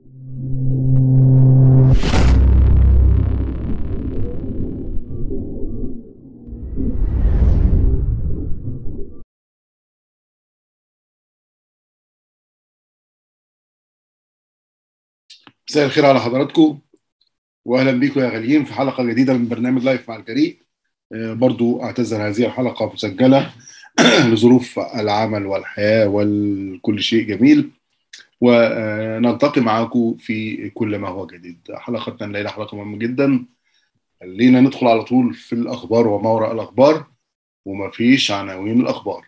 مساء الخير على حضراتكم واهلا بيكم يا غاليين في حلقه جديده من برنامج لايف مع الجريء آه، برضو اعتذر هذه الحلقه مسجله لظروف العمل والحياه وكل شيء جميل ونلتقي معاكم في كل ما هو جديد حلقتنا الليله حلقه مهمه جدا خلينا ندخل على طول في الاخبار وما وراء الاخبار ومفيش عناوين الاخبار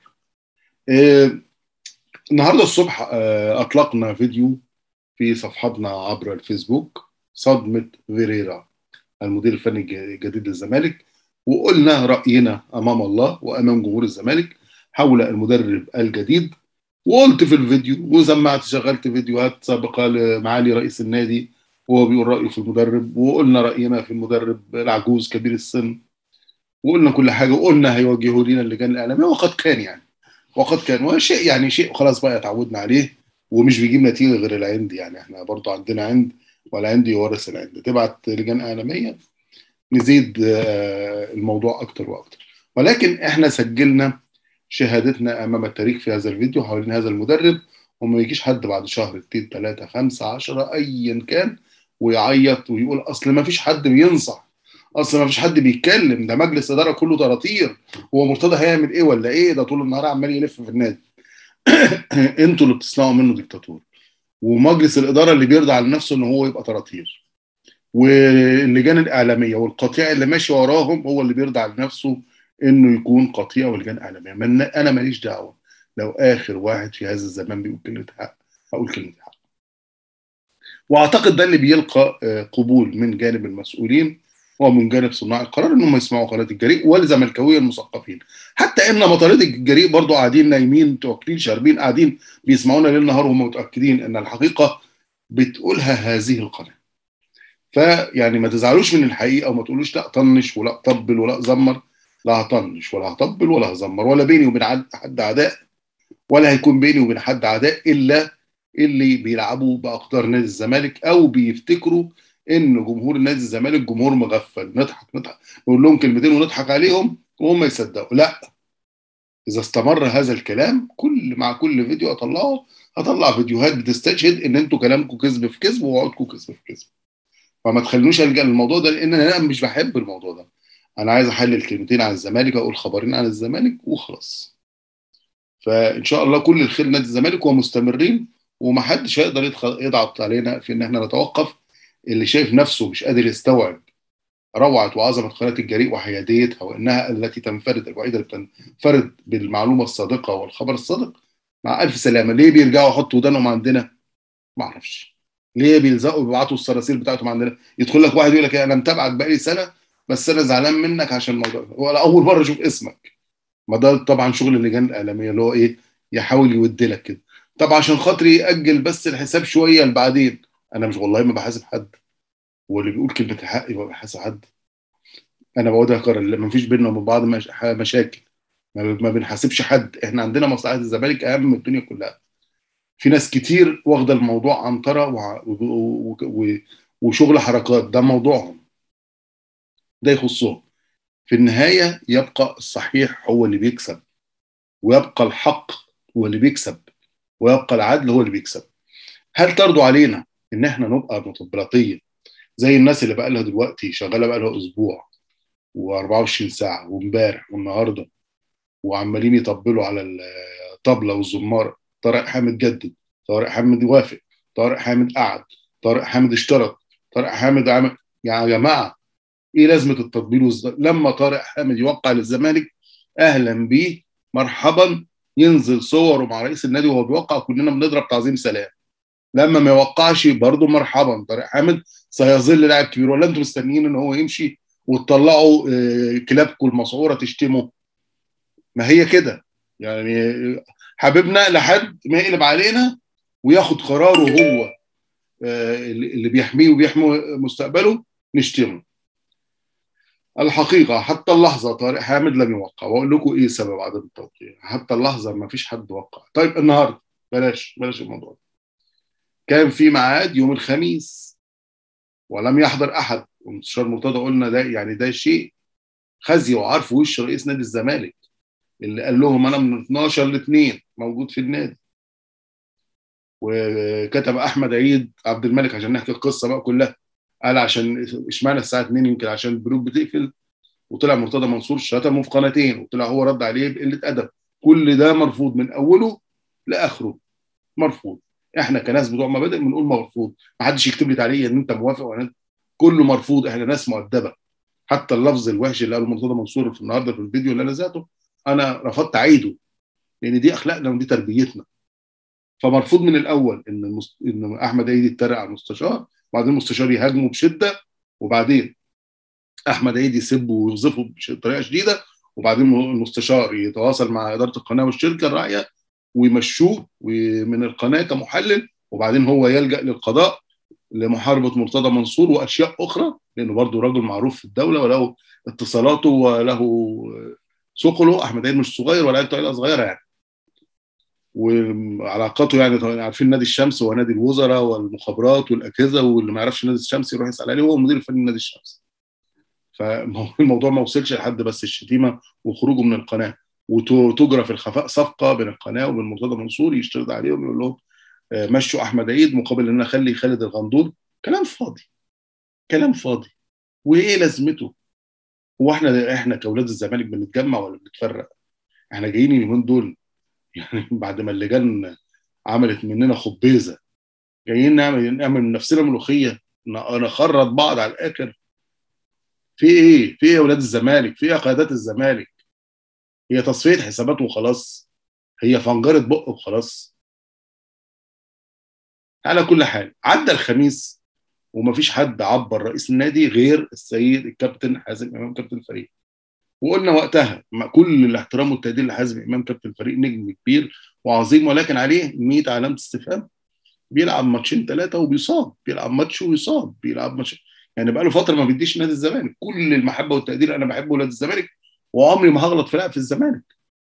آه، النهارده الصبح آه، اطلقنا فيديو في صفحتنا عبر الفيسبوك صدمة فيريرا المدير الفني الجديد للزمالك وقلنا رأينا أمام الله وأمام جمهور الزمالك حول المدرب الجديد وقلت في الفيديو وسمعت شغلت فيديوهات سابقة لمعالي رئيس النادي وهو بيقول رأيه في المدرب وقلنا رأينا في المدرب العجوز كبير السن وقلنا كل حاجة وقلنا هيوجهوا لنا اللجان الإعلامية وقد كان يعني وقد كان وشيء يعني شيء خلاص بقى اتعودنا عليه ومش بيجيب نتيجه غير العند يعني احنا برضو عندنا عند والعند يورث العند تبعت لجان اعلاميه نزيد آه، الموضوع اكتر واكتر ولكن احنا سجلنا شهادتنا امام التاريخ في هذا الفيديو حوالين هذا المدرب وما يجيش حد بعد شهر اتنين تلاته خمسه عشره ايا كان ويعيط ويقول اصل ما فيش حد بينصح اصل ما فيش حد بيتكلم ده مجلس اداره كله طراطير هو مرتضى هيعمل ايه ولا ايه ده طول النهار عمال يلف في النادي انتوا اللي بتصنعوا منه ديكتاتور ومجلس الاداره اللي بيرضى على نفسه ان هو يبقى طراطير واللجان الاعلاميه والقطيع اللي ماشي وراهم هو اللي بيرضى على نفسه انه يكون قطيع ولجان اعلاميه من انا ماليش دعوه لو اخر واحد في هذا الزمان بيقول كلمه حق اقول كلمه حق واعتقد ده اللي بيلقى قبول من جانب المسؤولين ومن جانب صناع القرار انهم يسمعوا قناه الجريء والزملكاويه المثقفين حتى ان مطاريد الجريء برضو قاعدين نايمين متوكلين شاربين قاعدين بيسمعونا ليل نهار وهم متاكدين ان الحقيقه بتقولها هذه القناه فيعني ما تزعلوش من الحقيقه وما تقولوش لا طنش ولا طبل ولا زمر لا هطنش ولا هطبل ولا هزمر ولا بيني وبين حد عداء ولا هيكون بيني وبين حد عداء الا اللي بيلعبوا باقدار نادي الزمالك او بيفتكروا ان جمهور نادي الزمالك جمهور مغفل نضحك نضحك نقول لهم كلمتين ونضحك عليهم وهم يصدقوا لا اذا استمر هذا الكلام كل مع كل فيديو اطلعه هطلع فيديوهات بتستشهد ان انتوا كلامكم كذب في كذب ووعودكم كذب في كذب فما تخلونيش الجا للموضوع ده لان انا مش بحب الموضوع ده انا عايز احلل كلمتين عن الزمالك اقول خبرين عن الزمالك وخلاص فان شاء الله كل الخير نادي الزمالك ومستمرين ومحدش هيقدر يضغط علينا في ان احنا نتوقف اللي شايف نفسه مش قادر يستوعب روعة وعظمة قناة الجريء وحياديتها وإنها التي تنفرد الوحيدة اللي بتنفرد بالمعلومة الصادقة والخبر الصادق مع ألف سلامة ليه بيرجعوا يحطوا ودانهم عندنا؟ ما أعرفش ليه بيلزقوا بيبعتوا الصراصير بتاعتهم عندنا؟ يدخل لك واحد يقول لك أنا متابعك بقالي سنة بس أنا زعلان منك عشان الموضوع ولا أول مرة أشوف اسمك ما ده طبعا شغل اللجان الإعلامية اللي هو إيه يحاول يود لك كده طب عشان خاطري يأجل بس الحساب شوية لبعدين انا مش والله ما بحاسب حد واللي بيقول كلمه الحق يبقى بيحاسب حد انا بقعد اكرر ما فيش بيننا وبين بعض مش... مشاكل ما بنحاسبش حد احنا عندنا مصلحه الزمالك اهم من الدنيا كلها في ناس كتير واخده الموضوع عنتره و... و... و... وشغل حركات ده موضوعهم ده يخصهم في النهايه يبقى الصحيح هو اللي بيكسب ويبقى الحق هو اللي بيكسب ويبقى العدل هو اللي بيكسب هل ترضوا علينا ان احنا نبقى مطبلاتيه زي الناس اللي بقى لها دلوقتي شغاله بقى لها اسبوع و24 ساعه وامبارح والنهارده وعمالين يطبلوا على الطبله والزماره طارق حامد جدد طارق حامد وافق طارق حامد قعد طارق حامد اشترط طارق حامد عمل يعني يا جماعه ايه لازمه التطبيل والزد... لما طارق حامد يوقع للزمالك اهلا بيه مرحبا ينزل صوره مع رئيس النادي وهو بيوقع كلنا بنضرب تعظيم سلام لما ما يوقعش برضه مرحبا طارق حامد سيظل لاعب كبير ولا انتم مستنيين ان هو يمشي وتطلعوا كلابكم المسعوره تشتمه ما هي كده يعني حبيبنا لحد ما يقلب علينا وياخد قراره هو اللي بيحميه وبيحمي مستقبله نشتمه الحقيقة حتى اللحظة طارق حامد لم يوقع وأقول لكم إيه سبب عدم التوقيع حتى اللحظة ما فيش حد وقع طيب النهاردة بلاش بلاش الموضوع ده كان في ميعاد يوم الخميس ولم يحضر احد ومستشار مرتضى قلنا ده يعني ده شيء خزي وعارف وش رئيس نادي الزمالك اللي قال لهم انا من 12 ل 2 موجود في النادي وكتب احمد عيد عبد الملك عشان نحكي القصه بقى كلها قال عشان اشمعنى الساعه 2 يمكن عشان البنوك بتقفل وطلع مرتضى منصور شتمه في قناتين وطلع هو رد عليه بقله ادب كل ده مرفوض من اوله لاخره مرفوض احنا كناس بتوع مبادئ بنقول مرفوض ما حدش يكتب لي تعليق ان انت موافق ولا كله مرفوض احنا ناس مؤدبه حتى اللفظ الوحش اللي قاله مرتضى منصور في النهارده في الفيديو اللي انا ذاته انا رفضت اعيده لان دي اخلاقنا ودي تربيتنا فمرفوض من الاول ان المست... ان احمد عيد يتريق على المستشار وبعدين المستشار يهاجمه بشده وبعدين احمد عيد يسبه ويوظفه بطريقه شديده وبعدين المستشار يتواصل مع اداره القناه والشركه الراعيه ويمشوه من القناه كمحلل وبعدين هو يلجا للقضاء لمحاربه مرتضى منصور واشياء اخرى لانه برضه رجل معروف في الدوله وله اتصالاته وله ثقله احمد عيد مش صغير ولا عيلته عيله صغيره يعني وعلاقاته يعني عارفين نادي الشمس ونادي الوزراء والمخابرات والاجهزه واللي ما يعرفش نادي الشمس يروح يسال عليه هو مدير الفني نادي الشمس فالموضوع ما وصلش لحد بس الشتيمه وخروجه من القناه وتجرى في الخفاء صفقه بين القناه وبين مرتضى منصور يشترط عليهم يقول لهم مشوا احمد عيد مقابل ان انا اخلي خالد الغندور كلام فاضي كلام فاضي وايه لازمته؟ هو احنا احنا كاولاد الزمالك بنتجمع ولا بنتفرق؟ احنا جايين اليومين دول يعني بعد ما اللجان عملت مننا خبيزه جايين نعمل نعمل من نفسنا ملوخيه نخرط بعض على الاخر في ايه؟ في ايه يا اولاد الزمالك؟ في ايه يا قيادات الزمالك؟ هي تصفيه حسابات وخلاص هي فنجره بق وخلاص على كل حال عدى الخميس ومفيش حد عبر رئيس النادي غير السيد الكابتن حازم امام كابتن الفريق وقلنا وقتها مع كل الاحترام والتقدير لحازم امام كابتن الفريق نجم كبير وعظيم ولكن عليه 100 علامه استفهام بيلعب ماتشين ثلاثه وبيصاب بيلعب ماتش ويصاب بيلعب ماتش يعني بقى له فتره ما بيديش نادي الزمالك كل المحبه والتقدير انا بحب ولاد الزمالك وعمري ما هغلط في لاعب في الزمالك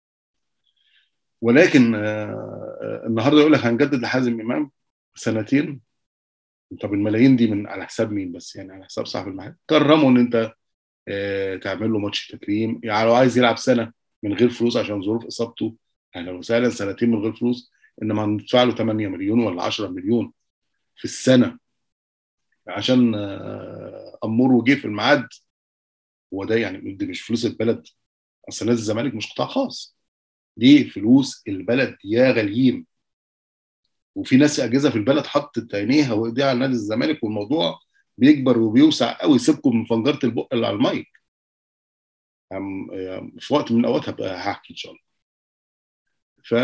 ولكن آه النهارده يقول لك هنجدد لحازم امام سنتين طب الملايين دي من على حساب مين بس يعني على حساب صاحب المحل كرمه ان انت آه تعمل له ماتش تكريم يعني لو عايز يلعب سنه من غير فلوس عشان ظروف اصابته اهلا وسهلا سنتين من غير فلوس انما هندفع له 8 مليون ولا 10 مليون في السنه عشان آه امور وجه في الميعاد هو ده يعني دي مش فلوس البلد اصل نادي الزمالك مش قطاع خاص دي فلوس البلد يا غاليين وفي ناس اجهزه في البلد حطت عينيها وايديها على نادي الزمالك والموضوع بيكبر وبيوسع قوي سيبكم من فنجره البق اللي على المايك في وقت من الاوقات هبقى هحكي ان شاء الله ف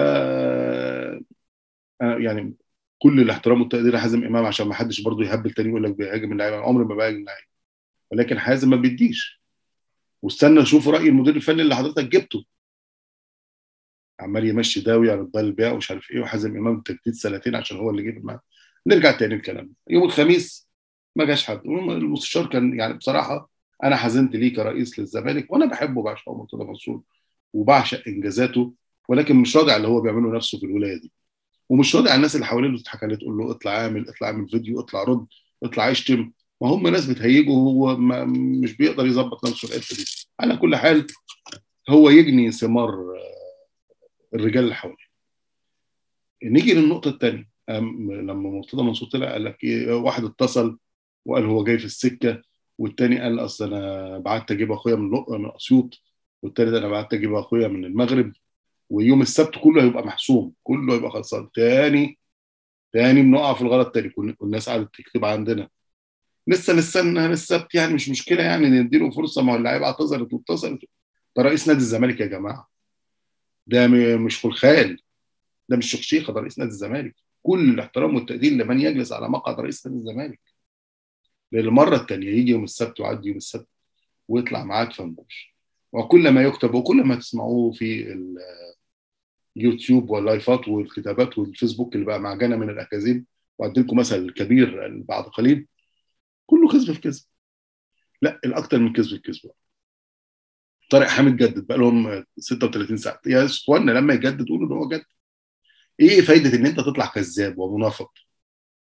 يعني كل الاحترام والتقدير لحازم امام عشان ما حدش برضه يهبل تاني يقول لك بيهاجم اللعيبه عمري ما بهاجم اللعيبه ولكن حازم ما بيديش واستنى اشوف راي المدير الفني اللي حضرتك جبته عمال يمشي داوي على الضال البيع ومش عارف ايه وحازم امام تجديد سنتين عشان هو اللي جه المعنى نرجع تاني الكلام يوم الخميس ما جاش حد المستشار كان يعني بصراحه انا حزنت ليه كرئيس للزمالك وانا بحبه بعشق مرتضى منصور وبعشق انجازاته ولكن مش راضي على اللي هو بيعمله نفسه في الولايه دي ومش راضي على الناس اللي حواليه تضحك عليه تقول له اطلع اعمل اطلع اعمل فيديو اطلع رد اطلع اشتم ما هم ناس بتهيجه وهو مش بيقدر يظبط نفسه الحته دي على كل حال هو يجني ثمار الرجال اللي حواليه نيجي للنقطه الثانيه لما مرتضى منصور طلع قال لك ايه واحد اتصل وقال هو جاي في السكه والتاني قال اصل انا بعت اجيب اخويا من من اسيوط والتالت انا بعت اجيب اخويا من المغرب ويوم السبت كله هيبقى محسوم كله هيبقى خلصان تاني تاني بنقع في الغلط تاني كل الناس قعدت تكتب عندنا لسه نستنى السبت يعني مش مشكله يعني نديله فرصه ما هو اللعيبه اعتذرت واتصلت ده رئيس نادي الزمالك يا جماعه ده مش خلخال ده مش شخشيخه ده رئيس نادي الزمالك كل الاحترام والتقدير لمن يجلس على مقعد رئيس نادي الزمالك للمره الثانيه يجي يوم السبت ويعدي يوم السبت ويطلع معاك فنبوش وكل ما يكتب وكل ما تسمعوه في اليوتيوب واللايفات والكتابات والفيسبوك اللي بقى معجنه من الاكاذيب وادي لكم مثل كبير بعد قليل كله كذب في كذب لا الاكثر من كذب في كذب طارق حامد جدد بقى لهم 36 ساعه يا اخوانا لما يجدد قولوا ان هو جدد ايه فايده ان انت تطلع كذاب ومنافق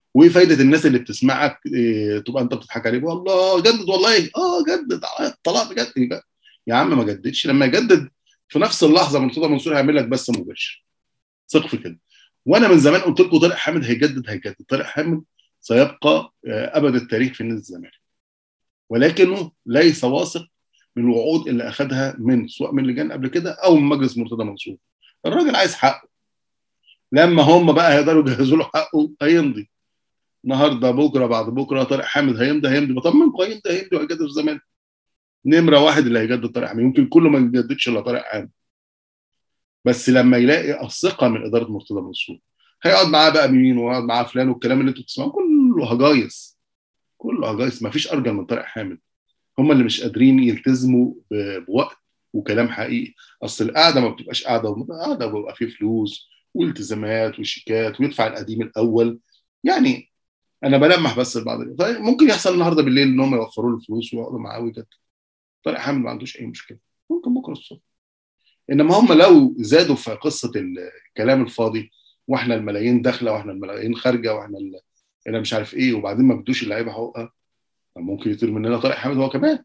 وايه فايده الناس اللي بتسمعك إيه تبقى انت بتضحك عليه والله جدد والله اه جدد طلعت جدد يا عم ما جددش لما يجدد في نفس اللحظه مرتضى منصور هيعمل لك بس مباشر ثق في كده وانا من زمان قلت لكم طارق حامد هيجدد هيجدد طارق حامد سيبقى ابد التاريخ في نادي الزمالك ولكنه ليس واثق من الوعود اللي اخذها من سواء من لجان قبل كده او من مجلس مرتضى منصور الراجل عايز حقه لما هم بقى هيقدروا يجهزوا له حقه هيمضي النهارده بكره بعد بكره طارق حامد هيمضي هيمضي بطمنكم هيمضي هيمضي وهيجدد في الزمالك نمره واحد اللي هيجدد طارق حامد يمكن كله ما يجددش الا طارق حامد بس لما يلاقي الثقه من اداره مرتضى منصور هيقعد معاه بقى مين ويقعد معاه فلان والكلام اللي انتوا بتسمعوه كله هجايص كله هجايص ما فيش ارجل من طارق حامد هم اللي مش قادرين يلتزموا بوقت وكلام حقيقي اصل القعده ما بتبقاش قعده قعده بيبقى فيه فلوس والتزامات وشيكات ويدفع القديم الاول يعني انا بلمح بس البعض طيب ممكن يحصل النهارده بالليل ان هم يوفروا له الفلوس ويقعدوا معاه ويجدد طارق حامد ما عندوش اي مشكله ممكن بكره الصبح انما هم لو زادوا في قصه الكلام الفاضي واحنا الملايين داخله واحنا الملايين خارجه واحنا انا مش عارف ايه وبعدين ما بدوش اللعيبه حقوقها ممكن يطير مننا طارق حامد هو كمان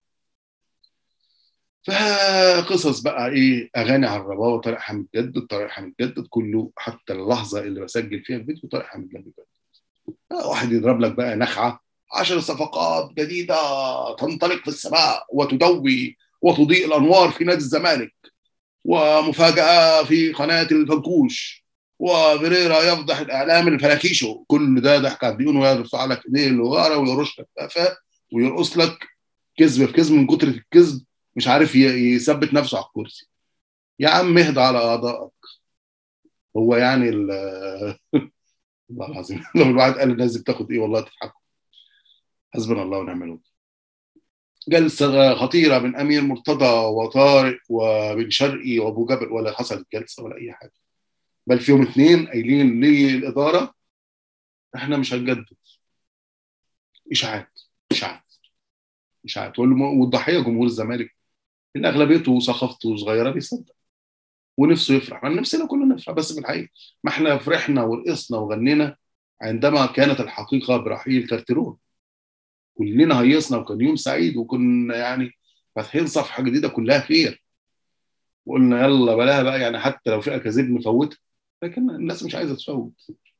فقصص بقى ايه اغاني على الرباوه طارق حامد جدد طارق حامد جدد كله حتى اللحظه اللي بسجل فيها الفيديو طارق حامد لم يجدد واحد يضرب لك بقى نخعه عشر صفقات جديده تنطلق في السماء وتدوي وتضيء الانوار في نادي الزمالك ومفاجاه في قناه الفنكوش وفيريرا يفضح الاعلام الفلاكيشو كل ده ضحك على الديون ويرفع لك ايديه لورا ويرش لك قفاه ويرقص لك كذب في كذب من كتر الكذب مش عارف يثبت نفسه على الكرسي يا عم اهدى على اعضائك هو يعني والله العظيم لو الواحد قال الناس دي بتاخد ايه والله تضحكوا حسبنا الله ونعم الوكيل جلسة خطيرة من أمير مرتضى وطارق وبن شرقي وأبو جبل ولا حصلت جلسة ولا أي حاجة بل فيهم اثنين قايلين للإدارة إحنا مش هنجدد إشاعات إشاعات إشاعات والضحية جمهور الزمالك اللي أغلبيته ثقافته صغيرة بيصدق ونفسه يفرح ما نفسنا كلنا نفرح بس في الحقيقة ما احنا فرحنا ورقصنا وغنينا عندما كانت الحقيقة برحيل كارتيرون كلنا هيصنا وكان يوم سعيد وكنا يعني فاتحين صفحه جديده كلها خير وقلنا يلا بلاها بقى يعني حتى لو في اكاذيب نفوتها لكن الناس مش عايزه تفوت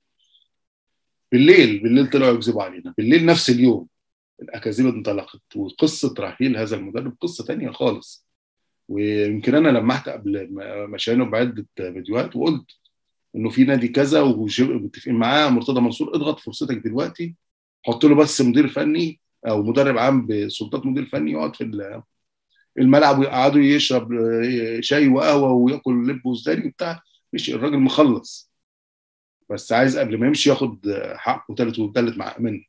بالليل بالليل طلعوا يكذبوا علينا بالليل نفس اليوم الاكاذيب انطلقت وقصه رحيل هذا المدرب قصه تانية خالص ويمكن انا لمحت قبل مشاهينه بعده فيديوهات وقلت انه في نادي كذا ومتفقين معاه مرتضى منصور اضغط فرصتك دلوقتي حط له بس مدير فني او مدرب عام بسلطات مدير فني يقعد في الملعب ويقعدوا يشرب شاي وقهوه وياكل لب وزداني وبتاع مش الراجل مخلص بس عايز قبل ما يمشي ياخد حقه ثالث وثالث مع منه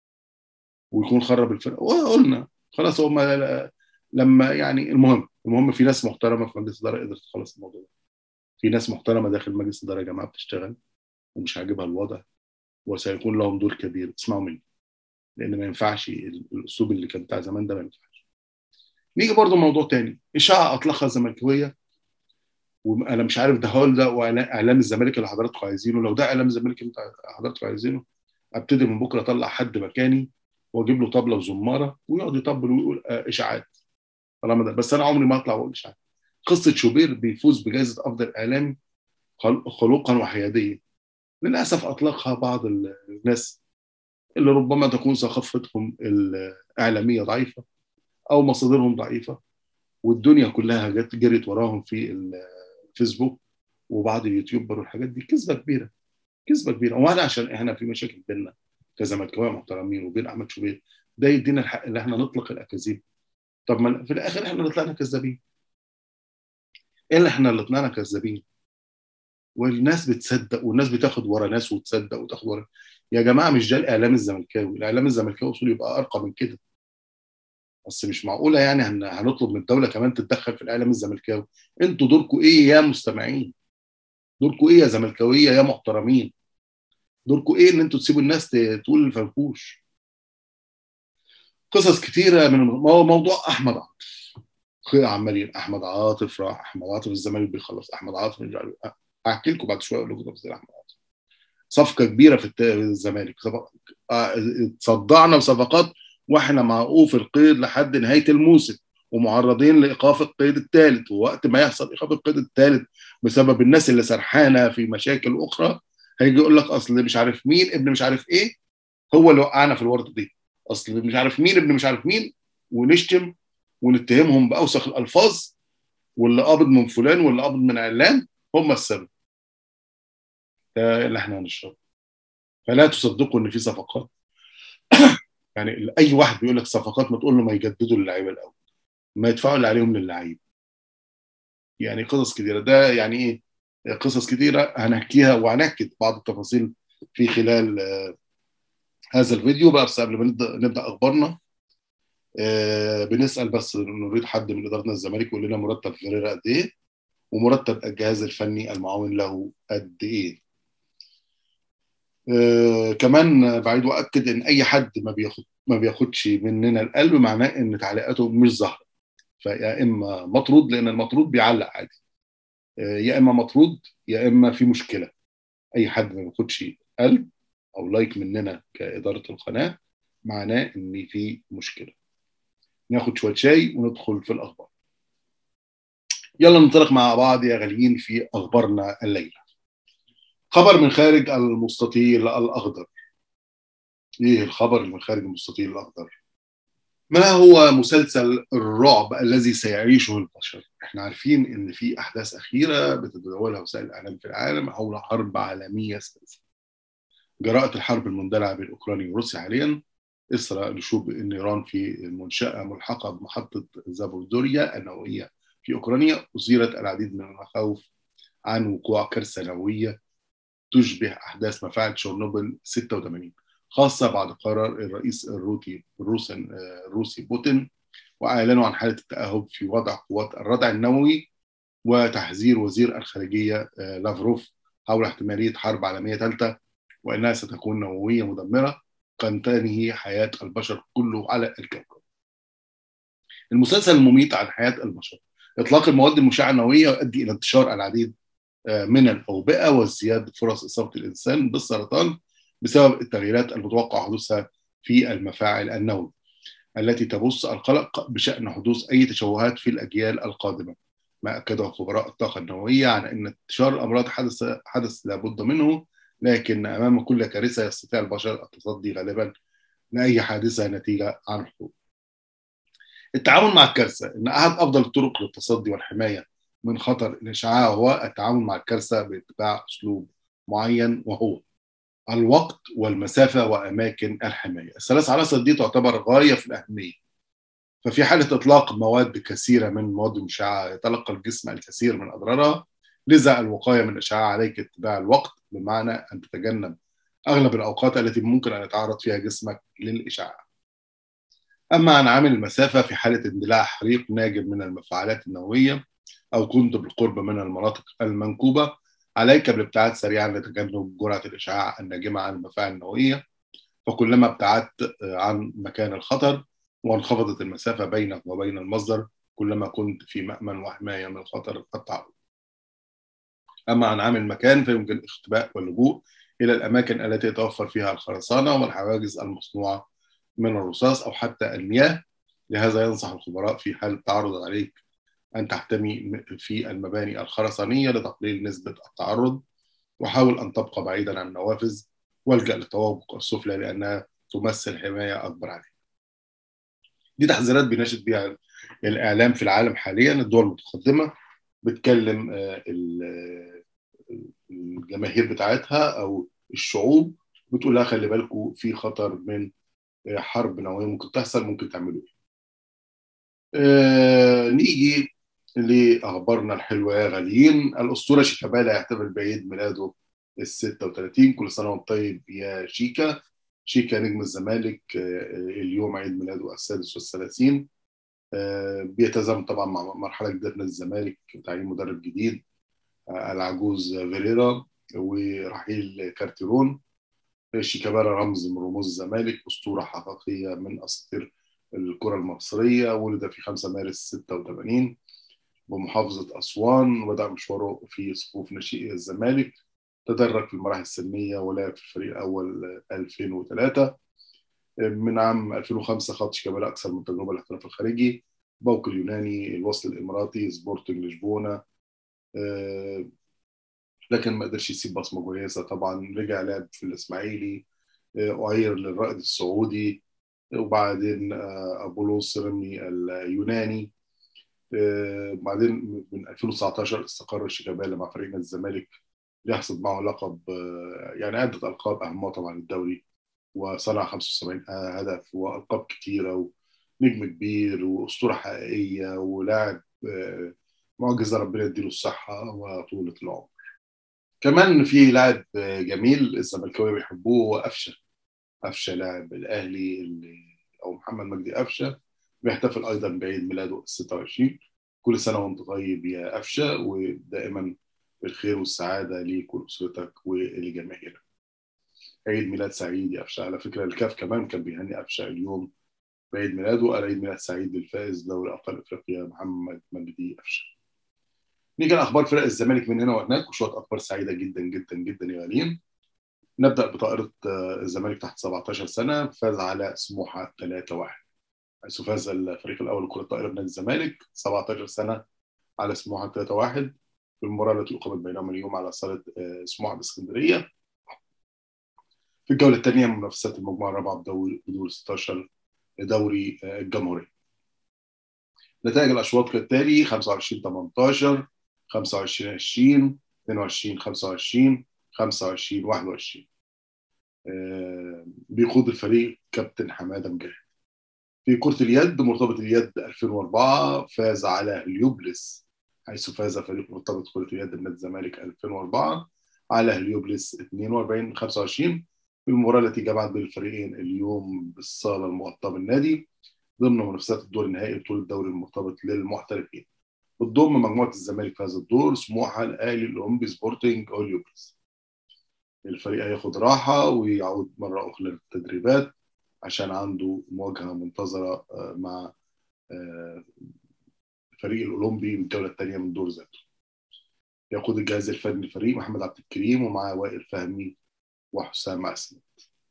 ويكون خرب الفرقه وقلنا خلاص هم لما يعني المهم المهم في ناس محترمه في مجلس الاداره قدرت تخلص الموضوع ده في ناس محترمه داخل مجلس الاداره يا جماعه بتشتغل ومش عاجبها الوضع وسيكون لهم دور كبير اسمعوا مني لان ما ينفعش الاسلوب اللي كان بتاع زمان ده ما ينفعش نيجي برضه موضوع تاني اشاعه اطلقها الزملكاويه وانا مش عارف ده هول ده واعلام الزمالك اللي حضراتكم عايزينه لو ده اعلام الزمالك اللي حضراتكم عايزينه ابتدي من بكره اطلع حد مكاني واجيب له طبله وزماره ويقعد يطبل ويقول اشاعات طالما ده بس انا عمري ما اطلع واقول اشاعات قصه شوبير بيفوز بجائزه افضل اعلامي خلقا وحياديا للاسف اطلقها بعض الناس اللي ربما تكون ثقافتهم الاعلاميه ضعيفه او مصادرهم ضعيفه والدنيا كلها جت جرت وراهم في الفيسبوك وبعض اليوتيوبر والحاجات دي كذبه كبيره كذبه كبيره وانا عشان احنا في مشاكل بيننا كزملكاويه محترمين وبين احمد شوبير ده يدينا الحق ان احنا نطلق الاكاذيب طب ما في الاخر احنا اللي طلعنا كذابين ايه احنا اللي طلعنا كذابين والناس بتصدق والناس بتاخد ورا ناس وتصدق وتاخد ورا يا جماعه مش ده الاعلام الزملكاوي الاعلام الزملكاوي اصول يبقى ارقى من كده بس مش معقوله يعني هنطلب من الدوله كمان تتدخل في الاعلام الزملكاوي انتوا دوركم ايه يا مستمعين دوركم ايه يا زملكاويه يا محترمين دوركم ايه ان انتوا تسيبوا الناس تقول الفنكوش قصص كتيره من موضوع احمد عاطف عمالين احمد عاطف راح احمد عاطف الزمالك بيخلص احمد عاطف احكي لكم بعد شويه اقول لكم تفاصيل احمد عاطف صفقه كبيره في الزمالك تصدعنا بصفقات واحنا معقوف القيد لحد نهايه الموسم ومعرضين لايقاف القيد الثالث ووقت ما يحصل ايقاف القيد الثالث بسبب الناس اللي سرحانه في مشاكل اخرى هيجي يقول لك اصل مش عارف مين ابن مش عارف ايه هو اللي وقعنا في الورطه دي اصل مش عارف مين ابن مش عارف مين ونشتم ونتهمهم باوسخ الالفاظ واللي قابض من فلان واللي قابض من علان هم السبب ده اللي احنا هنشربه فلا تصدقوا ان في صفقات يعني اي واحد بيقول لك صفقات ما تقول له ما يجددوا للعيبه الاول ما يدفعوا اللي عليهم للعيب يعني قصص كتيره ده يعني ايه قصص كتيره هنحكيها وهنحكي بعض التفاصيل في خلال هذا الفيديو بس قبل ما نبدا اخبارنا بنسال بس نريد حد من اداره الزمالك يقول لنا مرتب فيريرا قد ايه ومرتب الجهاز الفني المعاون له قد ايه آه كمان بعيد واكد ان اي حد ما بياخد ما بياخدش مننا القلب معناه ان تعليقاته مش ظاهره فيا اما مطرود لان المطرود بيعلق عادي آه يا اما مطرود يا اما في مشكله اي حد ما بياخدش قلب او لايك مننا كاداره القناه معناه ان في مشكله ناخد شويه شاي وندخل في الاخبار يلا ننطلق مع بعض يا غاليين في اخبارنا الليله خبر من خارج المستطيل الاخضر ايه الخبر من خارج المستطيل الاخضر ما هو مسلسل الرعب الذي سيعيشه البشر احنا عارفين ان في احداث اخيره بتتداولها وسائل الاعلام في العالم حول حرب عالميه ثالثه جراءه الحرب المندلعه بين اوكرانيا وروسيا حاليا اثر نشوب ان ايران في منشاه ملحقه بمحطه زابودوريا النوويه في اوكرانيا اثيرت العديد من المخاوف عن وقوع كارثه نوويه تشبه احداث مفاعل تشيرنوبل 86 خاصه بعد قرار الرئيس الروسي الروسي الروسي بوتين واعلنوا عن حاله التاهب في وضع قوات الردع النووي وتحذير وزير الخارجيه لافروف حول احتماليه حرب عالميه ثالثه وانها ستكون نوويه مدمره قد تنهي حياه البشر كله على الكوكب. المسلسل المميت عن حياه البشر اطلاق المواد المشعه النوويه يؤدي الى انتشار العديد من الاوبئه وازدياد فرص اصابه الانسان بالسرطان بسبب التغييرات المتوقع حدوثها في المفاعل النووي التي تبث القلق بشان حدوث اي تشوهات في الاجيال القادمه ما اكده خبراء الطاقه النوويه عن ان انتشار الامراض حدث حدث لابد منه لكن امام كل كارثه يستطيع البشر التصدي غالبا لاي حادثه نتيجه عن حروب. التعامل مع الكارثه ان احد افضل الطرق للتصدي والحمايه من خطر الاشعاع هو التعامل مع الكارثه باتباع اسلوب معين وهو الوقت والمسافه واماكن الحمايه. الثلاث عناصر دي تعتبر غايه في الاهميه. ففي حاله اطلاق مواد كثيره من المواد المشعه يتلقى الجسم الكثير من اضرارها لذا الوقايه من الاشعاع عليك اتباع الوقت بمعنى ان تتجنب اغلب الاوقات التي ممكن ان يتعرض فيها جسمك للاشعاع. اما عن عامل المسافه في حاله اندلاع حريق ناجم من المفاعلات النوويه او كنت بالقرب من المناطق المنكوبه عليك بالابتعاد سريعا لتجنب جرعه الاشعاع الناجمه عن المفاعل النوويه فكلما ابتعدت عن مكان الخطر وانخفضت المسافه بينك وبين المصدر كلما كنت في مأمن وحمايه من خطر التعرض. اما عن عامل المكان فيمكن الاختباء واللجوء الى الاماكن التي يتوفر فيها الخرسانه والحواجز المصنوعه من الرصاص او حتى المياه لهذا ينصح الخبراء في حال التعرض عليك ان تحتمي في المباني الخرسانيه لتقليل نسبه التعرض وحاول ان تبقى بعيدا عن النوافذ والجا للطوابق السفلى لانها تمثل حمايه اكبر عليك. دي تحذيرات بيناشد بها الاعلام في العالم حاليا الدول المتقدمه بتكلم الجماهير بتاعتها او الشعوب بتقول لها خلي بالكم في خطر من حرب نوويه ممكن تحصل ممكن تعملوا ايه آه نيجي لاخبارنا الحلوه يا غاليين الاسطوره شيكابالا يحتفل بعيد ميلاده ال 36 كل سنه وانت طيب يا شيكا شيكا نجم الزمالك آه اليوم عيد ميلاده السادس والثلاثين آه بيتزامن طبعا مع مرحله جديده من الزمالك تعيين مدرب جديد العجوز فيريرا ورحيل كارتيرون شيكابالا رمز من رموز الزمالك اسطوره حقيقيه من اساطير الكره المصريه ولد في 5 مارس 86 بمحافظه اسوان وبدا مشواره في صفوف ناشئي الزمالك تدرج في المراحل السنيه ولعب في الفريق الاول 2003 من عام 2005 خاض شيكابالا اكثر من تجربه الاحتراف الخارجي بوك اليوناني الوصل الاماراتي سبورتنج لشبونه لكن ما قدرش يسيب بصمه كويسه طبعا رجع لعب في الاسماعيلي اعير للرائد السعودي وبعدين ابولوس رمي اليوناني بعدين من 2019 استقر شيكابالا مع فريق نادي الزمالك ليحصد معه لقب يعني عده القاب اهمها طبعا الدوري وصنع 75 هدف والقاب كتيره ونجم كبير واسطوره حقيقيه ولاعب معجزه ربنا يديله الصحه وطوله العمر. كمان في لاعب جميل الزملكاويه بيحبوه هو قفشه. قفشه لاعب الاهلي اللي او محمد مجدي قفشه بيحتفل ايضا بعيد ميلاده 26 كل سنه وانت طيب يا قفشه ودائما بالخير والسعاده ليك ولاسرتك ولجماهيرك. عيد ميلاد سعيد يا قفشه على فكره الكاف كمان كان بيهني قفشه اليوم بعيد ميلاده قال عيد ميلاد سعيد للفائز دوري ابطال افريقيا محمد مجدي قفشه. نيجي لاخبار فرق الزمالك من هنا وهناك وشويه اخبار سعيده جدا جدا جدا يا غاليين. نبدا بطائره الزمالك تحت 17 سنه فاز على سموحه 3-1 حيث فاز الفريق الاول لكره الطائره بنادي الزمالك 17 سنه على سموحه 3-1 في المباراه التي اقيمت بينهم اليوم على صاله سموحه باسكندريه في الجوله الثانيه من منافسات المجموعه الرابعه بدوري بدور 16 لدوري الجمهوريه نتائج الاشواط كالتالي 25 18 25 20 22 25 25 21 بيقود الفريق كابتن حماده مجاهد في كرة اليد مرتبط اليد 2004 فاز على هليوبلس حيث فاز فريق مرتبط كرة اليد نادي الزمالك 2004 على هليوبلس 42 25 في المباراة التي جمعت بين الفريقين اليوم بالصالة المغطاة بالنادي ضمن منافسات الدور النهائي بطولة الدوري المرتبط للمحترفين بتضم مجموعة الزمالك في هذا الدور سموحة الأهلي الأولمبي سبورتنج هليوبلس الفريق هياخد راحة ويعود مرة أخرى للتدريبات عشان عنده مواجهة منتظرة مع الفريق الأولمبي الجولة الثانية من دور ذاته يقود الجهاز الفني الفريق محمد عبد الكريم ومعاه وائل فهمي وحسام أسمت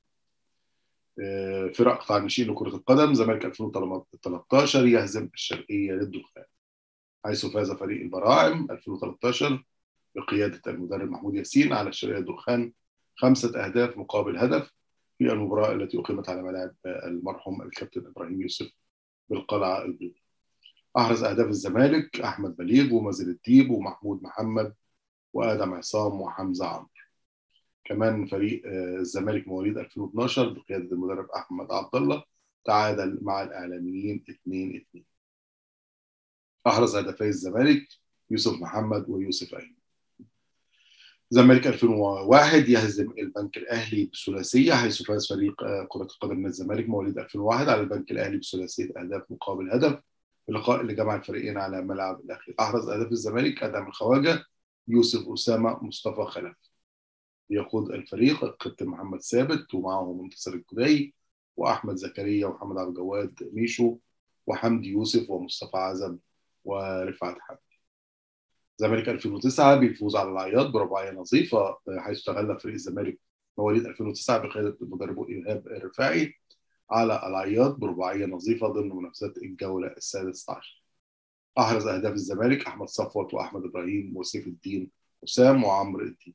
فرق قطاع الناشئين لكرة القدم زمالك 2013 يهزم الشرقية للدخان حيث فاز فريق البراعم 2013 بقيادة المدرب محمود ياسين على الشرقية الدخان خمسة أهداف مقابل هدف في المباراة التي أقيمت على ملاعب المرحوم الكابتن إبراهيم يوسف بالقلعة البيضاء. أحرز أهداف الزمالك أحمد بليغ ومازن الديب ومحمود محمد وآدم عصام وحمزة عمرو. كمان فريق الزمالك مواليد 2012 بقيادة المدرب أحمد عبد الله تعادل مع الإعلاميين 2-2. أحرز هدفي الزمالك يوسف محمد ويوسف أيمن. زمالك 2001 يهزم البنك الاهلي بثلاثيه حيث فاز فريق كره القدم من الزمالك مواليد 2001 على البنك الاهلي بثلاثيه اهداف مقابل هدف في اللقاء اللي جمع الفريقين على ملعب الاخير احرز اهداف الزمالك ادم الخواجه يوسف اسامه مصطفى خلف يقود الفريق الكابتن محمد ثابت ومعه منتصر الكداي واحمد زكريا ومحمد عبد الجواد ميشو وحمدي يوسف ومصطفى عزم ورفعت حمدي الزمالك 2009 بيفوز على العياط برباعيه نظيفه حيث تغلب فريق الزمالك مواليد 2009 بقياده المدرب ايهاب الرفاعي على العياط برباعيه نظيفه ضمن منافسات الجوله السادسه عشر. احرز اهداف الزمالك احمد صفوت واحمد ابراهيم وسيف الدين حسام وعمرو الدين.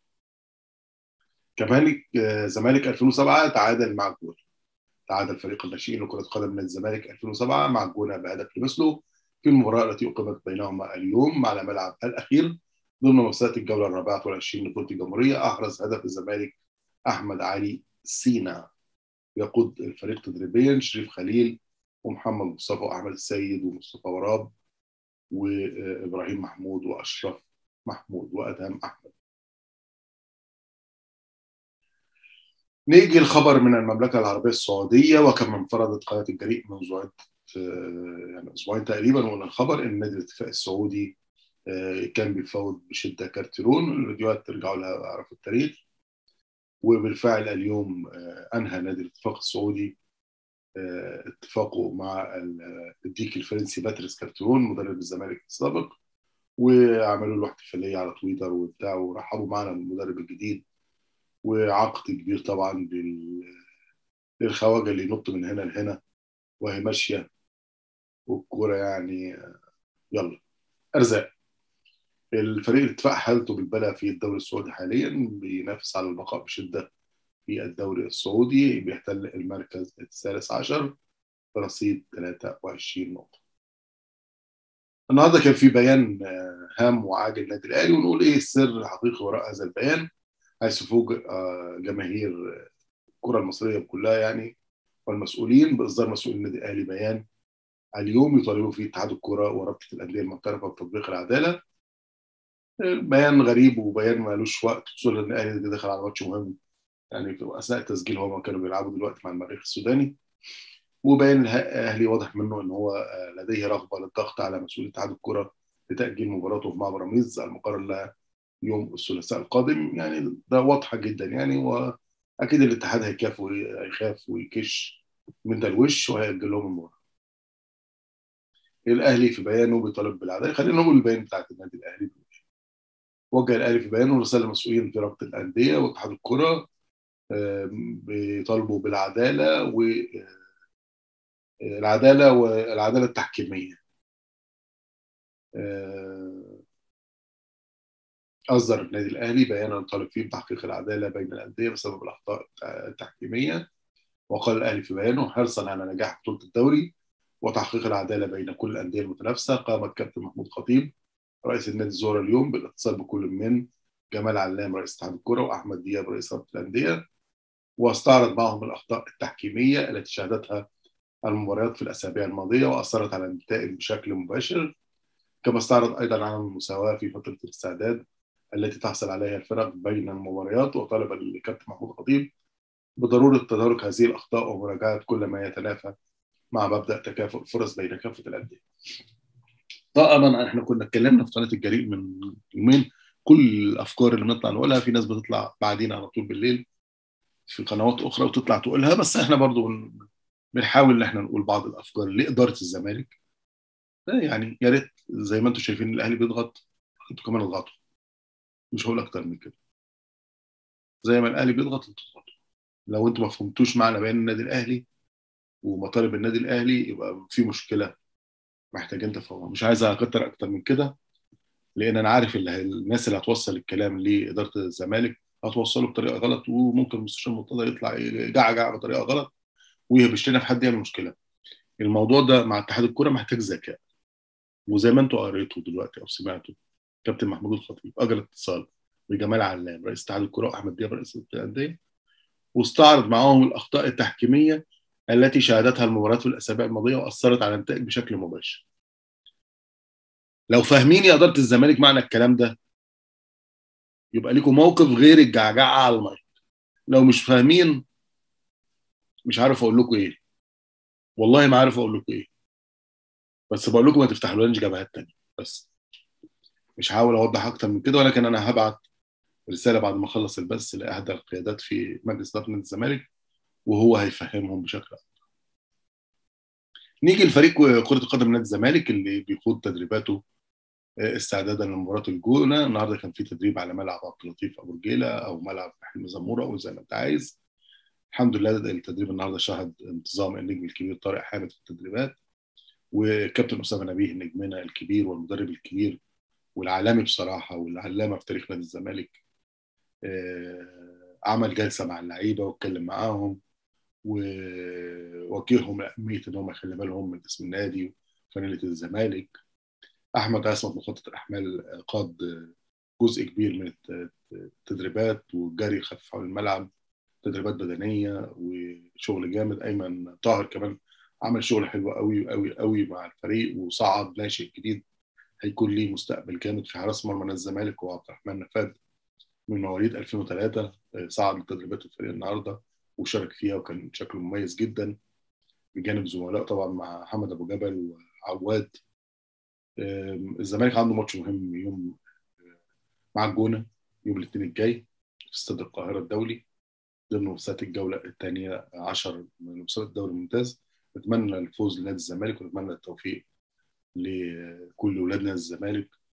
كمان الزمالك 2007 تعادل مع الجونه. تعادل فريق الناشئين لكره قدم من الزمالك 2007 مع الجونه بهدف لمثله في المباراة التي أقيمت بينهما اليوم على ملعب الأخير ضمن منافسات الجولة الرابعة والعشرين لبطولة الجمهورية أحرز هدف الزمالك أحمد علي سينا يقود الفريق تدريبيا شريف خليل ومحمد مصطفى وأحمد السيد ومصطفى وراب وإبراهيم محمود وأشرف محمود وأدهم أحمد نيجي الخبر من المملكة العربية السعودية وكما انفردت قناة الجريء منذ عدة يعني اسبوعين تقريبا وقلنا الخبر ان نادي الاتفاق السعودي كان بيفاوض بشده كارتيرون الفيديوهات ترجعوا لها اعرفوا التاريخ وبالفعل اليوم انهى نادي الاتفاق السعودي اتفاقه مع الديك الفرنسي باتريس كارتيرون مدرب الزمالك السابق وعملوا له احتفاليه على تويتر وبتاع ورحبوا معنا بالمدرب الجديد وعقد كبير طبعا لل... للخواجه اللي ينط من هنا لهنا وهي ماشيه والكوره يعني يلا ارزاق الفريق الاتفاق حالته بالبلاء في الدوري السعودي حاليا بينافس على البقاء بشده في الدوري السعودي بيحتل المركز الثالث عشر برصيد 23 نقطة. النهارده كان في بيان هام وعاجل للنادي الاهلي ونقول ايه السر الحقيقي وراء هذا البيان حيث فوجئ جماهير الكرة المصرية كلها يعني والمسؤولين بإصدار مسؤول النادي الأهلي بيان اليوم يطالبوا فيه اتحاد الكرة ورابطة الأندية المعترفة بتطبيق العدالة بيان غريب وبيان مالوش وقت خصوصا ان الاهلي دخل على ماتش مهم يعني في اثناء التسجيل هما كانوا بيلعبوا دلوقتي مع المريخ السوداني وبيان الاهلي واضح منه ان هو لديه رغبه للضغط على مسؤول اتحاد الكره لتاجيل مباراته مع بيراميدز المقرر لها يوم الثلاثاء القادم يعني ده واضحه جدا يعني واكيد الاتحاد هيخاف هيخاف ويكش من ده الوش وهيأجل لهم المباراه. الاهلي في بيانه بيطالب بالعداله خلينا نقول البيان بتاعت النادي الاهلي وجه الاهلي في بيانه رساله للمسؤولين في رابطه الانديه واتحاد الكره بيطالبوا بالعداله و العداله والعداله التحكيميه اصدر النادي الاهلي بيانا يطالب فيه بتحقيق العداله بين الانديه بسبب الاخطاء التحكيميه وقال الاهلي في بيانه حرصا على نجاح بطوله الدوري وتحقيق العداله بين كل الانديه المتنافسه قام الكابتن محمود خطيب رئيس النادي الزهره اليوم بالاتصال بكل من جمال علام رئيس اتحاد الكره واحمد دياب رئيس رابطه الانديه واستعرض معهم الاخطاء التحكيميه التي شهدتها المباريات في الاسابيع الماضيه واثرت على النتائج بشكل مباشر كما استعرض ايضا عن المساواه في فتره الاستعداد التي تحصل عليها الفرق بين المباريات وطالب الكابتن محمود خطيب بضروره تدارك هذه الاخطاء ومراجعه كل ما يتنافى مع مبدا تكافؤ الفرص بين كافه الانديه. طبعا احنا كنا اتكلمنا في قناه الجريء من يومين كل الافكار اللي بنطلع نقولها في ناس بتطلع بعدين على طول بالليل في قنوات اخرى وتطلع تقولها بس احنا برضو بنحاول ان احنا نقول بعض الافكار لاداره الزمالك يعني يا ريت زي ما انتم شايفين الاهلي بيضغط انتوا كمان اضغطوا مش هقول اكتر من كده زي ما الاهلي بيضغط انتوا اضغطوا لو انتوا ما فهمتوش معنى بيان النادي الاهلي ومطالب النادي الاهلي يبقى في مشكله محتاجين تفهمها مش عايز اكتر اكتر من كده لان انا عارف اللي الناس اللي هتوصل الكلام لاداره الزمالك هتوصله بطريقه غلط وممكن المستشار المرتضى يطلع يجعجع بطريقه غلط ويهبش لنا في حد يعمل مشكله الموضوع ده مع اتحاد الكوره محتاج ذكاء وزي ما انتوا قريتوا دلوقتي او سمعتوا كابتن محمود الخطيب اجرى اتصال بجمال علام رئيس اتحاد الكوره واحمد دياب رئيس الانديه واستعرض معاهم الاخطاء التحكيميه التي شهدتها المباريات في الاسابيع الماضيه واثرت على النتائج بشكل مباشر. لو فاهمين يا اداره الزمالك معنى الكلام ده يبقى لكم موقف غير الجعجعه على المايك. لو مش فاهمين مش عارف اقول لكم ايه. والله ما عارف اقول لكم ايه. بس بقول لكم ما تفتحولناش جبهات تانية بس. مش هحاول اوضح اكتر من كده ولكن انا هبعت رساله بعد ما اخلص البث لاحدى القيادات في مجلس اداره نادي الزمالك وهو هيفهمهم بشكل اكبر. نيجي لفريق كره القدم نادي الزمالك اللي بيخوض تدريباته استعدادا لمباراه الجونه النهارده كان في تدريب على ملعب عبد اللطيف ابو رجيله او ملعب حلمي زموره او زي ما انت عايز الحمد لله التدريب النهارده شهد انتظام النجم الكبير طارق حامد في التدريبات وكابتن اسامه نبيه نجمنا الكبير والمدرب الكبير والعالمي بصراحه والعلامه في تاريخ نادي الزمالك عمل جلسه مع اللعيبه واتكلم معاهم ووجههم لاهميه ان هم يخلي بالهم من اسم النادي وفانيله الزمالك احمد عصمت مخطط الاحمال قاد جزء كبير من التدريبات والجري خفيف حول الملعب تدريبات بدنيه وشغل جامد ايمن طاهر كمان عمل شغل حلو قوي قوي قوي مع الفريق وصعد ناشئ جديد هيكون ليه مستقبل جامد في حراس مرمى نادي الزمالك وعبد الرحمن نفاد من مواليد 2003 صعد لتدريبات الفريق النهارده وشارك فيها وكان شكله مميز جدا بجانب زملاء طبعا مع محمد ابو جبل وعواد الزمالك عنده ماتش مهم يوم مع الجونه يوم الاثنين الجاي في استاد القاهره الدولي ضمن منافسات الجوله الثانيه عشر من مسابقه الدوري الممتاز نتمنى الفوز لنادي الزمالك ونتمنى التوفيق لكل اولاد نادي الزمالك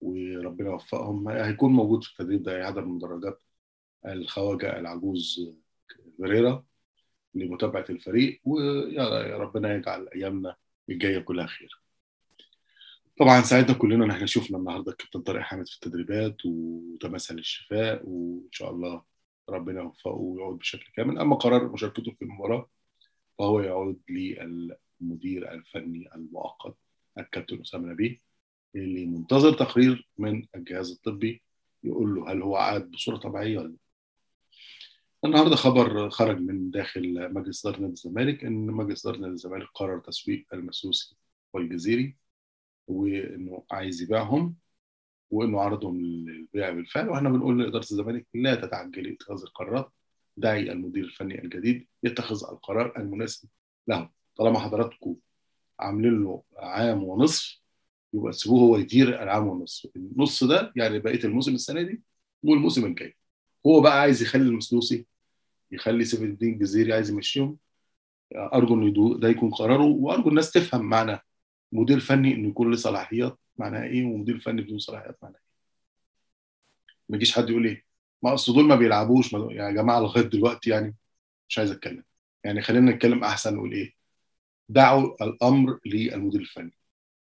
وربنا يوفقهم هيكون موجود في التدريب ده هيحضر مدرجات الخواجه العجوز فيريرا لمتابعه الفريق ويا ربنا يجعل ايامنا الجايه كلها خير. طبعا ساعدنا كلنا ان احنا شفنا النهارده الكابتن طارق حامد في التدريبات وتمثل الشفاء وان شاء الله ربنا يوفقه ويعود بشكل كامل اما قرار مشاركته في المباراه فهو يعود للمدير الفني المؤقت الكابتن اسامه نبيه اللي منتظر تقرير من الجهاز الطبي يقول له هل هو عاد بصوره طبيعيه ولا النهارده خبر خرج من داخل مجلس اداره نادي الزمالك ان مجلس اداره نادي الزمالك قرر تسويق المسوسي والجزيري وانه عايز يبيعهم وانه عرضهم للبيع بالفعل واحنا بنقول لاداره الزمالك لا تتعجلي اتخاذ القرارات دعي المدير الفني الجديد يتخذ القرار المناسب له طالما حضراتكم عاملين له عام ونصف يبقى تسيبوه هو يدير العام ونصف النص ده يعني بقيه الموسم السنه دي والموسم الجاي هو بقى عايز يخلي المسلوسي يخلي سيف الدين الجزيري عايز يمشيهم ارجو انه ده يكون قراره وارجو الناس تفهم معنى مدير فني انه يكون له صلاحيات معناها ايه ومدير فني بدون صلاحيات معناها ايه ما يجيش حد يقول ايه ما اصل دول ما بيلعبوش ما يا جماعه لغايه دلوقتي يعني مش عايز اتكلم يعني خلينا نتكلم احسن نقول ايه دعوا الامر للمدير الفني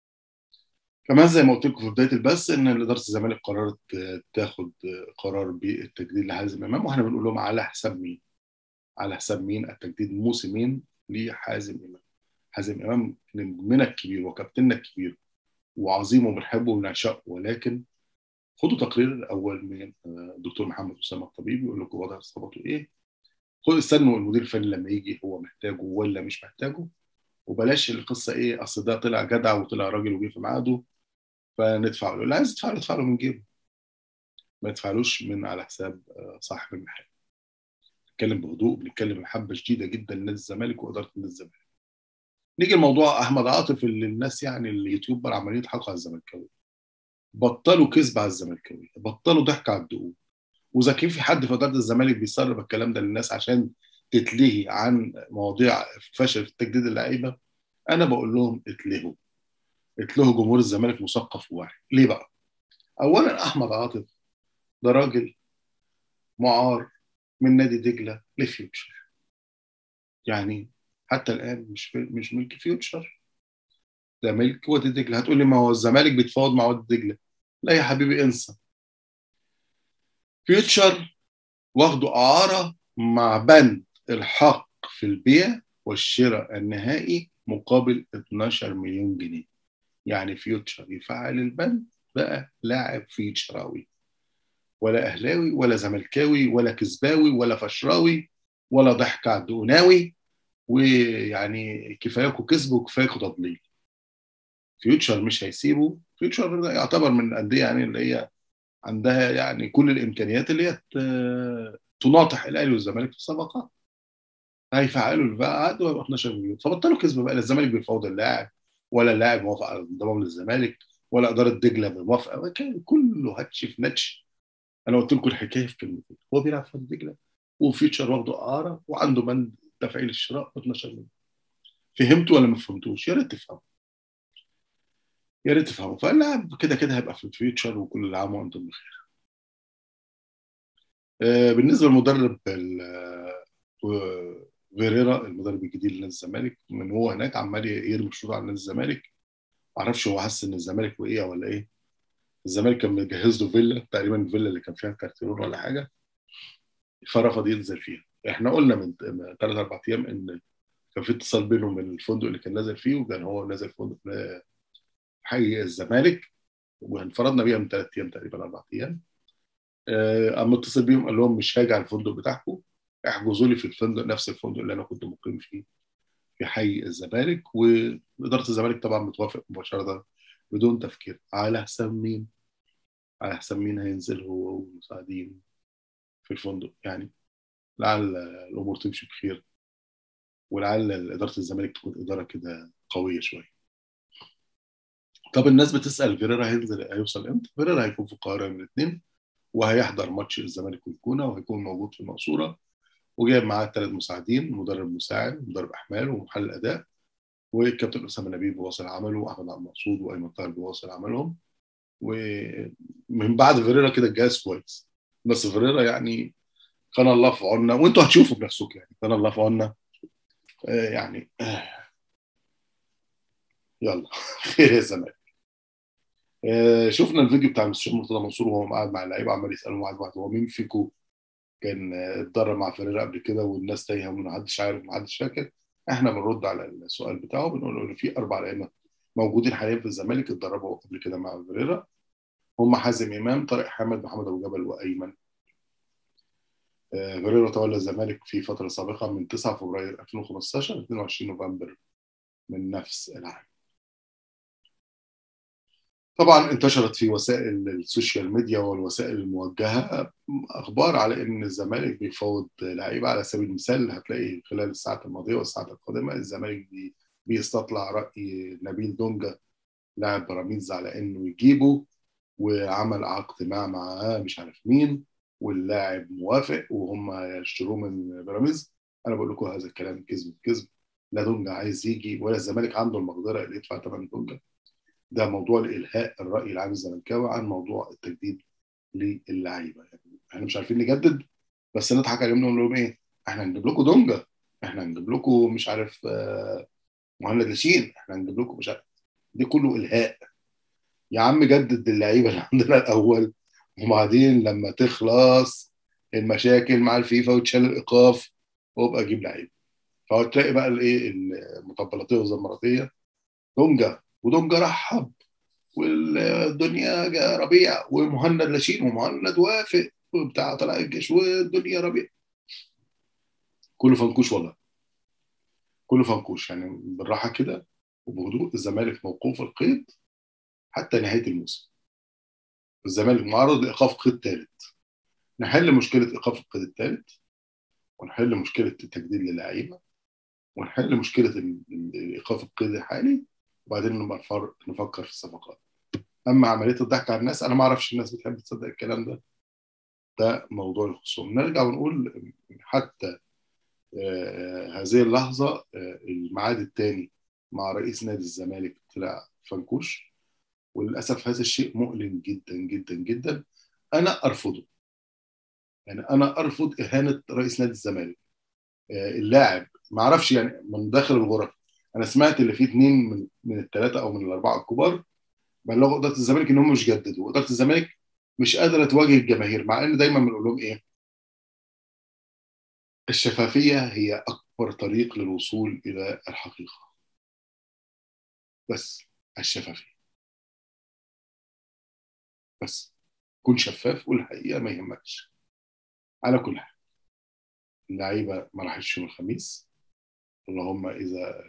كمان زي ما قلت لكم في بدايه البث ان اداره الزمالك قررت تاخد قرار بالتجديد لحازم امام واحنا بنقول لهم على حساب مين؟ على حساب مين التجديد موسمين لحازم امام. حازم امام نجمنا الكبير وكابتننا الكبير وعظيم وبنحبه وبنعشقه ولكن خدوا تقرير الاول من الدكتور محمد اسامه الطبيب يقول لكم وضع اصابته ايه خد استنوا المدير الفني لما يجي هو محتاجه ولا مش محتاجه وبلاش القصه ايه اصل ده طلع جدع وطلع راجل وجه في ميعاده فندفع له اللي عايز يدفع له يدفع له من جيبه ما يدفعلوش من على حساب صاحب المحل نتكلم بهدوء بنتكلم بمحبه شديده جدا لنادي الزمالك واداره نادي الزمالك نيجي لموضوع احمد عاطف اللي الناس يعني اليوتيوبر عمالين يضحكوا على الزملكاويه بطلوا كذب على الزملكاويه بطلوا ضحك على الدقون واذا كان في حد في اداره الزمالك بيسرب الكلام ده للناس عشان تتلهي عن مواضيع فشل في تجديد اللعيبه انا بقول لهم اتلهوا اتلهوا جمهور الزمالك مثقف وواعي ليه بقى؟ اولا احمد عاطف ده راجل معار من نادي دجله لفيوتشر يعني حتى الان مش مش ملك فيوتشر ده ملك وادي دجله هتقول لي ما هو الزمالك بيتفاوض مع وادي دجله لا يا حبيبي انسى فيوتشر واخده اعاره مع بند الحق في البيع والشراء النهائي مقابل 12 مليون جنيه يعني فيوتشر يفعل البند بقى لاعب فيوتشراوي ولا اهلاوي ولا زملكاوي ولا كذباوي ولا فشراوي ولا ضحك على الدقناوي ويعني كفاياكوا كذب وكفاياكوا تضليل فيوتشر مش هيسيبه فيوتشر يعتبر من الانديه يعني اللي هي عندها يعني كل الامكانيات اللي هي تناطح الاهلي والزمالك في الصفقات هيفعلوا البقى عقد ويبقى 12 مليون فبطلوا كذب بقى لا الزمالك بيفاوض اللاعب ولا اللاعب موافق على انضمام للزمالك ولا اداره دجله موافقه كله هاتش في نتش انا قلت لكم الحكايه في كلمتين هو بيلعب في دجله وفيوتشر واخده اعاره وعنده بند تفعيل الشراء ب 12 مليون فهمتوا ولا ما فهمتوش يا ريت تفهموا يا ريت تفهموا فاللاعب كده كده هيبقى في الفيوتشر وكل عام وانتم بخير آه بالنسبه للمدرب فيريرا المدرب الجديد لنادي الزمالك من هو هناك عمال يرمي الشروط على نادي الزمالك معرفش هو حس ان الزمالك وقع ولا ايه الزمالك كان مجهز له فيلا تقريبا الفيلا اللي كان فيها كارتيرون ولا حاجه فرفض ينزل فيها احنا قلنا من ثلاث اربع ايام ان كان في اتصال بينه وبين الفندق اللي كان نازل فيه وكان هو نازل فندق في حي الزمالك وانفردنا بيها من ثلاث ايام تقريبا اربع ايام اما اتصل بيهم قال لهم مش هاجي على الفندق بتاعكم احجزوا لي في الفندق نفس الفندق اللي انا كنت مقيم فيه في حي الزمالك واداره الزمالك طبعا بتوافق مباشره بدون تفكير على حساب مين؟ على حساب مين هينزل هو والمساعدين في الفندق يعني لعل الامور تمشي بخير ولعل اداره الزمالك تكون اداره كده قويه شويه. طب الناس بتسال فيريرا هينزل هيوصل امتى؟ فيريرا هيكون في القاهره من الاثنين وهيحضر ماتش الزمالك والجونه وهيكون موجود في المقصوره وجايب معاه ثلاث مساعدين مدرب مساعد مدرب احمال ومحلل اداء والكابتن اسامه نبيل بيواصل عمله واحمد عبد المقصود وايمن طاهر بيواصل عملهم ومن بعد فيريرا كده الجهاز كويس بس فيريرا يعني كان الله في عوننا وانتوا هتشوفوا بنفسكم يعني كان الله في عوننا آه يعني آه يلا خير يا زمالك آه شفنا الفيديو بتاع المستشار مرتضى منصور وهو قاعد مع اللعيبه عمال يسالهم واحد واحد هو مين فيكم كان اتدرب مع فيريرا قبل كده والناس تايهه ومحدش عارف ومحدش فاكر احنا بنرد على السؤال بتاعه بنقول له ان في اربع لعيبه موجودين حاليا في الزمالك اتدربوا قبل كده مع فيريرا هم حازم امام طارق حامد محمد ابو جبل وايمن آه فيريرا تولى الزمالك في فتره سابقه من 9 فبراير 2015 ل 22 نوفمبر من نفس العام طبعا انتشرت في وسائل السوشيال ميديا والوسائل الموجهه اخبار على ان الزمالك بيفاوض لعيبه على سبيل المثال هتلاقي خلال الساعات الماضيه والساعات القادمه الزمالك بيستطلع راي نبيل دونجا لاعب بيراميدز على انه يجيبه وعمل عقد مع معاه مش عارف مين واللاعب موافق وهم يشتروه من بيراميدز انا بقول لكم هذا الكلام كذب كذب لا دونجا عايز يجي ولا الزمالك عنده المقدره اللي يدفع ثمن دونجا ده موضوع الالهاء الراي العام الزملكاوي عن موضوع التجديد للعيبه يعني احنا مش عارفين نجدد بس نضحك عليهم نقول لهم ايه احنا هنجيب لكم دونجا احنا هنجيب لكم مش عارف آه مهند لاشين احنا هنجيب لكم مش عارف دي كله الهاء يا عم جدد اللعيبه اللي عندنا الاول وبعدين لما تخلص المشاكل مع الفيفا وتشال الايقاف وابقى اجيب لعيبه فهتلاقي بقى الايه المطبلاتيه والزمراتيه دونجا ودونجا رحب والدنيا ربيع ومهند لاشين ومهند وافق بتاع طلع الجيش والدنيا ربيع كله فنكوش والله كله فنكوش يعني بالراحه كده وبهدوء الزمالك موقوف القيد حتى نهايه الموسم الزمالك معرض لايقاف قيد ثالث نحل مشكله ايقاف القيد الثالث ونحل مشكله التجديد للعيبه ونحل مشكله ايقاف القيد الحالي وبعدين نفكر في الصفقات اما عمليه الضحك على الناس انا ما اعرفش الناس بتحب تصدق الكلام ده ده موضوع الخصوم نرجع ونقول حتى آه هذه اللحظه آه الميعاد الثاني مع رئيس نادي الزمالك طلع فنكوش وللاسف هذا الشيء مؤلم جدا جدا جدا انا ارفضه يعني انا ارفض اهانه رئيس نادي الزمالك آه اللاعب ما اعرفش يعني من داخل الغرف انا سمعت اللي فيه اثنين من من الثلاثه او من الاربعه الكبار بلغوا اداره الزمالك ان هم مش جددوا اداره الزمالك مش قادره تواجه الجماهير مع ان دايما بنقول لهم ايه الشفافيه هي اكبر طريق للوصول الى الحقيقه بس الشفافيه بس كن شفاف والحقيقه ما يهمكش على كل حال اللعيبه ما راحتش يوم الخميس اللهم اذا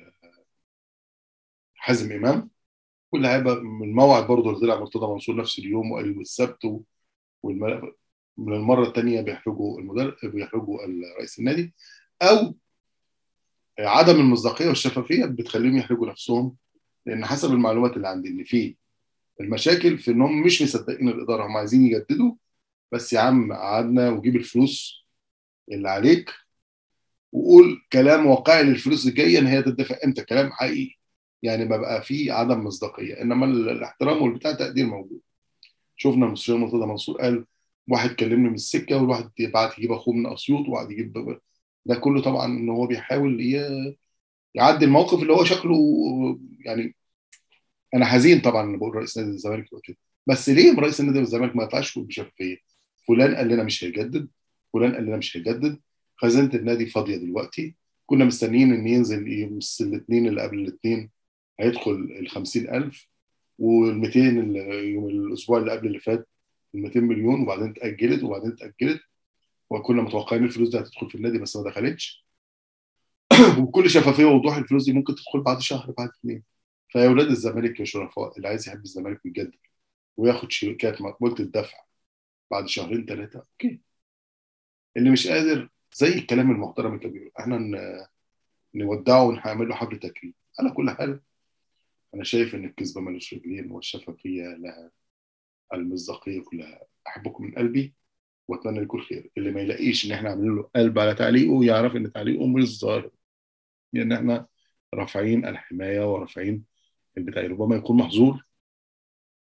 حازم امام واللعيبه من الموعد برضه اللي طلع مرتضى منصور نفس اليوم وقال يوم السبت والمل... من المره الثانيه بيحرجوا المدرب بيحرجوا رئيس النادي او عدم المصداقيه والشفافيه بتخليهم يحرجوا نفسهم لان حسب المعلومات اللي عندي ان في المشاكل في انهم مش مصدقين الاداره هم عايزين يجددوا بس يا عم قعدنا وجيب الفلوس اللي عليك وقول كلام واقعي للفلوس الجايه ان هي تدفع امتى كلام حقيقي يعني ما بقى فيه عدم مصداقيه انما الاحترام والبتاع تقدير موجود شفنا المستشار مرتضى منصور قال واحد كلمني من السكه والواحد بعت يجيب اخوه من اسيوط وقعد يجيب ده كله طبعا ان هو بيحاول يعدي الموقف اللي هو شكله يعني انا حزين طبعا ان بقول رئيس نادي الزمالك كده بس ليه رئيس نادي الزمالك ما يطلعش بشفافيه فلان قال لنا مش هيجدد فلان قال لنا مش هيجدد خزينه النادي فاضيه دلوقتي كنا مستنيين ان ينزل يوم الاثنين اللي قبل الاثنين هيدخل ال 50000 وال 200 يوم الاسبوع اللي قبل اللي فات ال 200 مليون وبعدين اتاجلت وبعدين اتاجلت وكنا متوقعين الفلوس دي هتدخل في النادي بس ما دخلتش وبكل شفافيه ووضوح الفلوس دي ممكن تدخل بعد شهر بعد اثنين فيا اولاد الزمالك يا شرفاء اللي عايز يحب الزمالك بجد وياخد شركات مقبوله الدفع بعد شهرين ثلاثه اوكي اللي مش قادر زي الكلام المحترم اللي بيقول احنا نودعه ونعمل له حفل تكريم على كل حال انا شايف ان الكذبه ملوش رجلين والشفافيه لها المصداقيه كلها احبكم من قلبي واتمنى لكم الخير اللي ما يلاقيش ان احنا عاملين له قلب على تعليقه يعرف ان تعليقه مش ظاهر لان يعني احنا رافعين الحمايه ورافعين البتاع ربما يكون محظور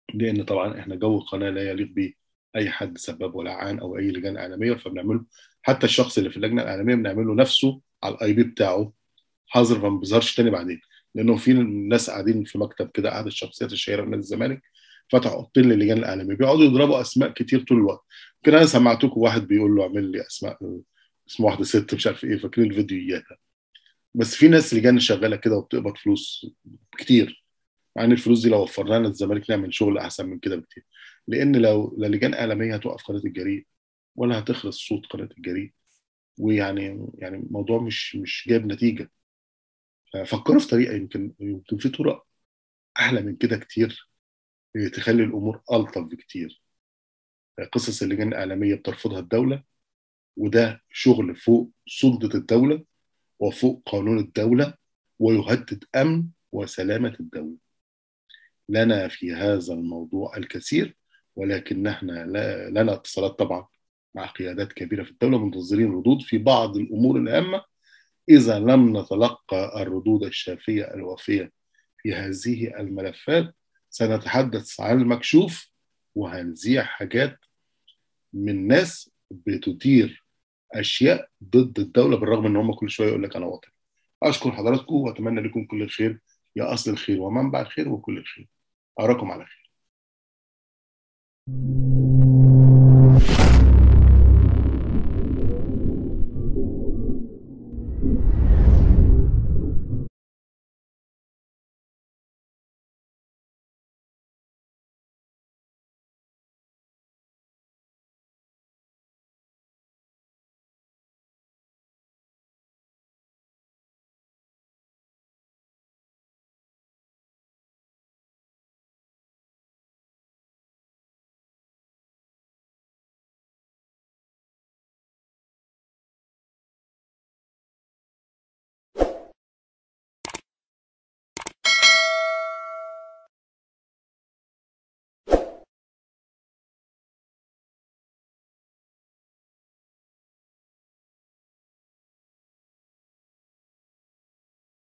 لان طبعا احنا جو القناه لا يليق به اي حد سباب ولا عان او اي لجان اعلاميه فبنعمله حتى الشخص اللي في اللجنه الاعلاميه بنعمله نفسه على الاي بي بتاعه حظر فما بيظهرش تاني بعدين لانه في ناس قاعدين في مكتب كده قاعد الشخصيات الشهيره من نادي الزمالك فتحوا اوضتين للجان الاعلاميه بيقعدوا يضربوا اسماء كتير طول الوقت يمكن انا سمعتكم واحد بيقول له اعمل لي اسماء اسم واحده ست مش عارف ايه فاكرين الفيديوهات بس في ناس لجان شغاله كده وبتقبض فلوس كتير مع ان الفلوس دي لو وفرنا لنا الزمالك نعمل شغل احسن من كده بكتير لان لو لا لجان اعلاميه هتوقف قناه الجريء ولا هتخلص صوت قناه الجريء ويعني يعني الموضوع مش مش جايب نتيجه فكروا في طريقه يمكن يمكن في طرق احلى من كده كتير تخلي الامور الطف بكتير قصص اللجان الاعلاميه بترفضها الدوله وده شغل فوق سلطه الدوله وفوق قانون الدوله ويهدد امن وسلامه الدوله لنا في هذا الموضوع الكثير ولكن احنا لا لنا اتصالات طبعا مع قيادات كبيره في الدوله منتظرين ردود في بعض الامور الهامه اذا لم نتلقى الردود الشافيه الوافيه في هذه الملفات سنتحدث عن المكشوف وهنذيع حاجات من ناس بتدير اشياء ضد الدوله بالرغم ان هم كل شويه يقول لك انا وطني. اشكر حضراتكم واتمنى لكم كل الخير يا اصل الخير ومنبع الخير وكل الخير. اراكم على خير.